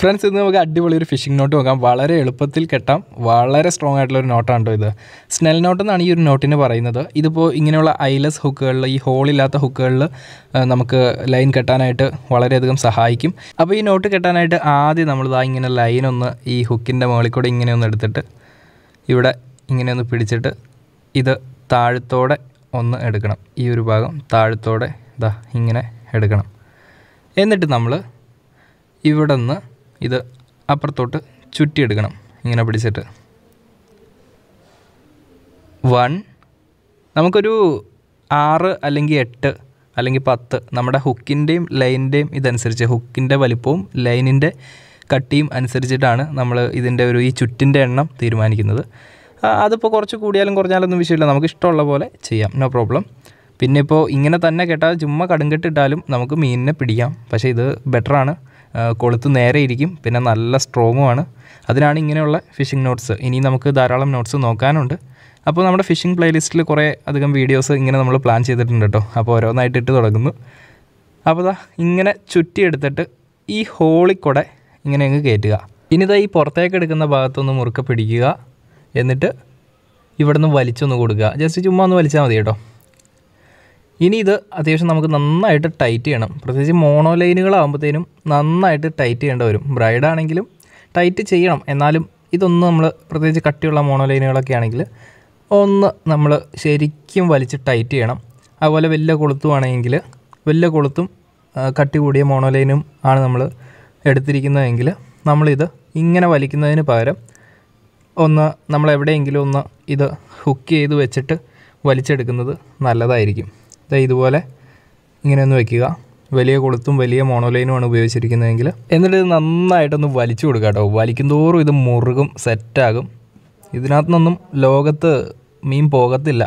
friends ഇന്ന് നമുക്ക് അടിപൊളി ഒരു ഫിഷിംഗ് നോട്ട് നോക്കാം വളരെ എളുപ്പത്തിൽ കെട്ടാം വളരെ സ്ട്രോങ് ആയിട്ടുള്ള ഒരു നോട്ടാണ് കേട്ടോ ഇത് സ്നെൽ നോട്ട് എന്നാണ് ഈ ഒരു നോട്ടിന് പറയുന്നത് ഇതിപ്പോൾ ഇങ്ങനെയുള്ള ഐലസ് ഹുക്കുകളിൽ ഈ ഹോളില്ലാത്ത ഹുക്കുകളിൽ നമുക്ക് ലൈൻ കെട്ടാനായിട്ട് വളരെയധികം സഹായിക്കും അപ്പോൾ ഈ നോട്ട് കെട്ടാനായിട്ട് ആദ്യം നമ്മൾ ഇതാ ഇങ്ങനെ ലൈൻ ഒന്ന് ഈ ഹുക്കിൻ്റെ മുകളിൽ കൂടെ ഇങ്ങനെ ഒന്ന് എടുത്തിട്ട് ഇവിടെ ഇങ്ങനെ ഒന്ന് പിടിച്ചിട്ട് ഇത് താഴത്തോടെ ഒന്ന് എടുക്കണം ഈ ഒരു ഭാഗം താഴത്തോടെ ഇതാ ഇങ്ങനെ എടുക്കണം എന്നിട്ട് നമ്മൾ ഇവിടെ നിന്ന് ഇത് അപ്പുറത്തോട്ട് ചുറ്റിയെടുക്കണം ഇങ്ങനെ പിടിച്ചിട്ട് വൺ നമുക്കൊരു ആറ് അല്ലെങ്കിൽ എട്ട് അല്ലെങ്കിൽ പത്ത് നമ്മുടെ ഹുക്കിൻ്റെയും ലൈനിൻ്റെയും ഇതനുസരിച്ച് ഹുക്കിൻ്റെ വലിപ്പവും ലൈനിൻ്റെ കട്ടിയും അനുസരിച്ചിട്ടാണ് നമ്മൾ ഇതിൻ്റെ ഒരു ഈ ചുറ്റിൻ്റെ എണ്ണം തീരുമാനിക്കുന്നത് ആ, അതിപ്പോൾ കുറച്ച് കൂടിയാലും കുറഞ്ഞാലൊന്നും വിഷയമില്ല നമുക്ക് ഇഷ്ടമുള്ള പോലെ ചെയ്യാം നോ പ്രോബ്ലം പിന്നെ ഇപ്പോൾ ഇങ്ങനെ തന്നെ കേട്ടാൽ ചുമ്മാ കടുങ്കെട്ടിട്ടാലും നമുക്ക് മീനിനെ പിടിക്കാം പക്ഷേ ഇത് ബെറ്ററാണ് കൊളുത്ത് നേരെ ഇരിക്കും പിന്നെ നല്ല സ്ട്രോങ്ങുമാണ് അതിനാണ് ഇങ്ങനെയുള്ള ഫിഷിംഗ് നോട്ട്സ് ഇനി നമുക്ക് ധാരാളം നോട്ട്സ് നോക്കാനുണ്ട് അപ്പോൾ നമ്മുടെ ഫിഷിംഗ് പ്ലേലിസ്റ്റിൽ കുറേ അധികം വീഡിയോസ് ഇങ്ങനെ നമ്മൾ പ്ലാൻ ചെയ്തിട്ടുണ്ട് കേട്ടോ അപ്പോൾ ഓരോന്നായിട്ട് ഇട്ട് തുടങ്ങുന്നു അപ്പോൾ ദാ ഇങ്ങനെ ചുറ്റിയെടുത്തിട്ട് ഈ ഹോളിൽ കൂടെ ഇങ്ങനെ അങ്ങ് കയറ്റുക ഇനി ഇതാ ഈ പുറത്തേക്ക് എടുക്കുന്ന ഭാഗത്തൊന്ന് മുറുക്കെ പിടിക്കുക എന്നിട്ട് ഇവിടെ നിന്ന് വലിച്ചൊന്ന് കൊടുക്കുക ജസ്റ്റ് ചുമ്മാ ഒന്ന് വലിച്ചാൽ മതി കേട്ടോ ഇനി ഇത് അത്യാവശ്യം നമുക്ക് നന്നായിട്ട് ടൈറ്റ് ചെയ്യണം പ്രത്യേകിച്ച് മോണോ ലൈനുകളാകുമ്പോഴത്തേനും നന്നായിട്ട് ടൈറ്റ് ചെയ്യേണ്ടി വരും ബ്രൈഡ് ആണെങ്കിലും ടൈറ്റ് ചെയ്യണം എന്നാലും ഇതൊന്ന് നമ്മൾ പ്രത്യേകിച്ച് കട്ടിയുള്ള മോണോ ലൈനുകളൊക്കെ ആണെങ്കിൽ ഒന്ന് നമ്മൾ ശരിക്കും വലിച്ച് ടൈറ്റ് ചെയ്യണം അതുപോലെ വലിയ കൊളുത്തുവാണെങ്കിൽ വലിയ കൊളുത്തും ആ, കട്ടി കൂടിയ മോണോ ലൈനും ആണ് നമ്മൾ എടുത്തിരിക്കുന്നതെങ്കിൽ നമ്മളിത് ഇങ്ങനെ വലിക്കുന്നതിന് പകരം ഒന്ന് നമ്മൾ എവിടെയെങ്കിലും ഒന്ന് ഇത് ഹുക്ക് ചെയ്ത് വെച്ചിട്ട് വലിച്ചെടുക്കുന്നത് നല്ലതായിരിക്കും ദേ ഇതുപോലെ ഇങ്ങനെ ഒന്ന് വെക്കുക വലിയ കൊളുത്തും വലിയ മോണോലൈനുമാണ് ഉപയോഗിച്ചിരിക്കുന്നതെങ്കിൽ എന്നിട്ട് ഇത് നന്നായിട്ടൊന്ന് വലിച്ചു കൊടുക്കുക കേട്ടോ വലിക്കുന്തോറും ഇത് മുറുകും സെറ്റാകും ഇതിനകത്തു നിന്നൊന്നും ലോകത്ത് മീൻ പോകത്തില്ല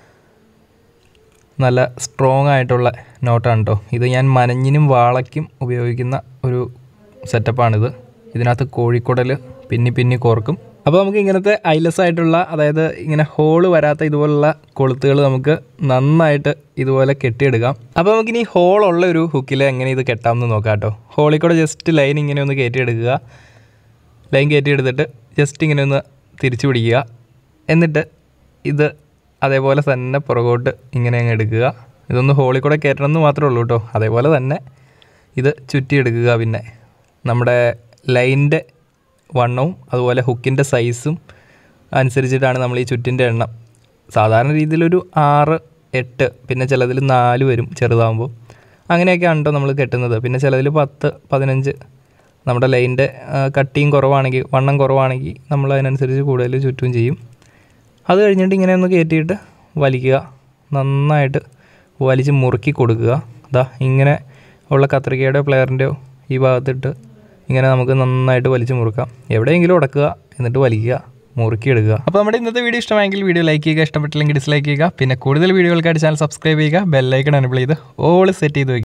നല്ല സ്ട്രോങ് ആയിട്ടുള്ള നോട്ടാണ് കേട്ടോ ഇത് ഞാൻ മനഞ്ഞിനും വാളയ്ക്കും ഉപയോഗിക്കുന്ന ഒരു സെറ്റപ്പാണിത് ഇതിനകത്ത് കോഴിക്കുടൽ പിന്നി പിന്നി കോർക്കും അപ്പോൾ നമുക്ക് ഇങ്ങനത്തെ ഐലസ് ആയിട്ടുള്ള അതായത് ഇങ്ങനെ ഹോള് വരാത്ത ഇതുപോലുള്ള കൊളുത്തുകൾ നമുക്ക് നന്നായിട്ട് ഇതുപോലെ കെട്ടിയെടുക്കാം അപ്പോൾ നമുക്കിനി ഹോളുള്ള ഒരു ഹുക്കിൽ എങ്ങനെ ഇത് കെട്ടാമെന്ന് നോക്കാം കേട്ടോ ഹോളിൽ കൂടെ ജസ്റ്റ് ലൈൻ ഇങ്ങനെ ഒന്ന് കയറ്റിയെടുക്കുക ലൈൻ കയറ്റിയെടുത്തിട്ട് ജസ്റ്റ് ഇങ്ങനെ ഒന്ന് തിരിച്ചു പിടിക്കുക എന്നിട്ട് ഇത് അതേപോലെ തന്നെ പുറകോട്ട് ഇങ്ങനെ അങ്ങ് എടുക്കുക ഇതൊന്ന് ഹോളിൽ കൂടെ കയറ്റണമെന്ന് മാത്രമേ ഉള്ളൂ കേട്ടോ അതേപോലെ തന്നെ ഇത് ചുറ്റിയെടുക്കുക പിന്നെ നമ്മുടെ ലൈനിൻ്റെ വണ്ണവും അതുപോലെ ഹുക്കിൻ്റെ സൈസും അനുസരിച്ചിട്ടാണ് നമ്മൾ ഈ ചുറ്റിൻ്റെ എണ്ണം സാധാരണ രീതിയിലൊരു ആറ് എട്ട് പിന്നെ ചിലതിൽ നാല് വരും ചെറുതാകുമ്പോൾ അങ്ങനെയൊക്കെയാണ് കേട്ടോ നമ്മൾ കെട്ടുന്നത് പിന്നെ ചിലതിൽ പത്ത് പതിനഞ്ച് നമ്മുടെ ലൈനിൻ്റെ കട്ടിയും കുറവാണെങ്കിൽ വണ്ണം കുറവാണെങ്കിൽ നമ്മൾ അതിനനുസരിച്ച് കൂടുതൽ ചുറ്റും ചെയ്യും അത് കഴിഞ്ഞിട്ട് ഇങ്ങനെ ഒന്ന് കയറ്റിയിട്ട് വലിക്കുക നന്നായിട്ട് വലിച്ച് മുറുക്കി കൊടുക്കുക ദാ ഇങ്ങനെ ഉള്ള കത്രികയുടെയോ പ്ലെയറിൻ്റെയോ ഈ ഭാഗത്തിട്ട് ഇങ്ങനെ നമുക്ക് നന്നായിട്ട് വലിച്ച് മുറുക്കാം എവിടെയെങ്കിലും ഉടക്കുക എന്നിട്ട് വലിക്കുക മുറുക്കിയെടുക്കുക അപ്പോൾ നമ്മുടെ ഇന്നത്തെ വീഡിയോ ഇഷ്ടമായെങ്കിൽ വീഡിയോ ലൈക്ക് ചെയ്യുക ഇഷ്ടപ്പെട്ടില്ലെങ്കിൽ ഡിസ്ലൈക്ക് ചെയ്യുക പിന്നെ കൂടുതൽ വീഡിയോകൾക്കായിട്ട് ചാനൽ സബ്സ്ക്രൈബ് ചെയ്യുക ബെല്ലൈക്കൺ എനബിൾ ചെയ്ത് ഓൾ സെറ്റ് ചെയ്ത് വയ്ക്കുക